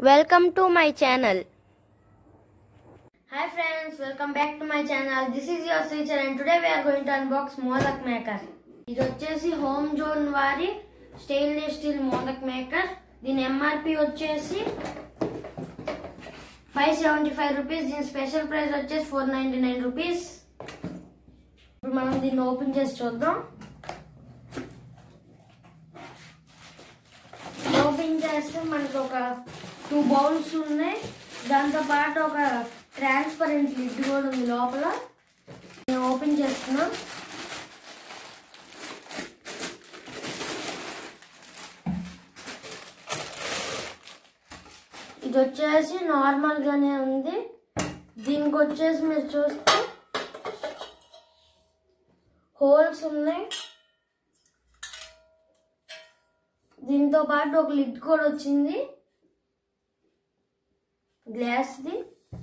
Welcome to my channel. Hi friends, welcome back to my channel. This is your teacher and today we are going to unbox modak maker ఇది వచ్చేసి Home Zone వారి stainless steel modak maker దీని MRP వచ్చేసి five seventy five rupees దీని special price వచ్చేసి four ninety nine rupees ఇప్పుడు మనం దీన్ని ఓపెన్ చేసి చూద్దాం ఓపెన్ చేస్తే మనకి ఒక టూ బౌల్స్ ఉన్నాయి దాంతో పాటు ఒక ట్రాన్స్పరెంట్ లిడ్ కూడా ఉంది లోపల నేను ఓపెన్ చేస్తున్నా ఇది వచ్చేసి నార్మల్ గానే ఉంది దీనికి వచ్చేసి మీరు చూస్తే హోల్స్ ఉన్నాయి దీంతో పాటు ఒక లిడ్ కూడా వచ్చింది గ్లాస్ది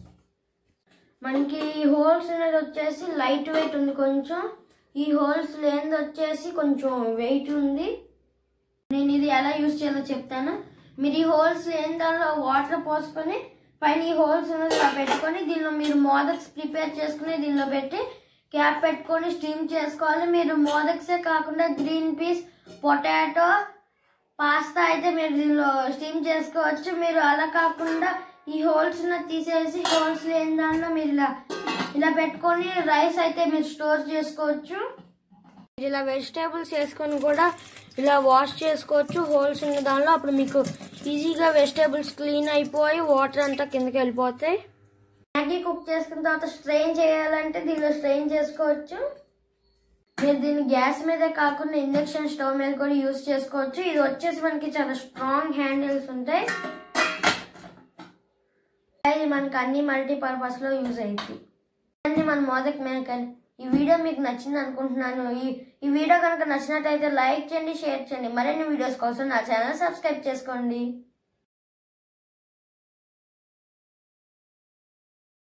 మనకి ఈ హోల్స్ అనేది వచ్చేసి లైట్ వెయిట్ ఉంది కొంచెం ఈ హోల్స్ లేనిది వచ్చేసి కొంచెం వెయిట్ ఉంది నేను ఇది ఎలా యూజ్ చేయాలో చెప్తాను మీరు ఈ హోల్స్ లేని దానిలో వాటర్ పోసుకొని పైన ఈ హోల్స్ అనేది ఇలా పెట్టుకొని దీనిలో మీరు మోదక్స్ ప్రిపేర్ చేసుకుని దీనిలో పెట్టి క్యాప్ పెట్టుకొని స్టీమ్ చేసుకోవాలి మీరు మోదక్సే కాకుండా గ్రీన్ పీస్ పొటాటో పాస్తా అయితే మీరు దీనిలో స్టీమ్ చేసుకోవచ్చు మీరు అలా కాకుండా ఈ హోల్స్ తీసేసి హోల్స్ లేని దానిలో మీరు ఇలా ఇలా పెట్టుకొని రైస్ అయితే మీరు స్టోర్ చేసుకోవచ్చు మీరు ఇలా వెజిటేబుల్స్ వేసుకొని కూడా ఇలా వాష్ చేసుకోవచ్చు హోల్స్ ఉన్న దానిలో అప్పుడు మీకు ఈజీగా వెజిటేబుల్స్ క్లీన్ అయిపోయి వాటర్ అంతా కిందకి వెళ్ళిపోతాయి మ్యాగీ కుక్ చేసుకున్న తర్వాత స్ట్రెయిన్ చేయాలంటే దీనిలో స్ట్రెయిన్ చేసుకోవచ్చు మీరు దీన్ని గ్యాస్ మీదే కాకుండా ఇండక్షన్ స్టవ్ మీద కూడా యూస్ చేసుకోవచ్చు ఇది వచ్చేసి మనకి చాలా స్ట్రాంగ్ హ్యాండిల్స్ ఉంటాయి ఇది మనకి అన్ని మల్టీపర్పస్ లో యూజ్ అయింది అన్ని మన మోదక్ మేకర్ ఈ వీడియో మీకు నచ్చింది అనుకుంటున్నాను ఈ ఈ వీడియో కనుక నచ్చినట్టయితే లైక్ చేయండి షేర్ చేయండి మరిన్ని వీడియోస్ కోసం నా ఛానల్ సబ్స్క్రైబ్ చేసుకోండి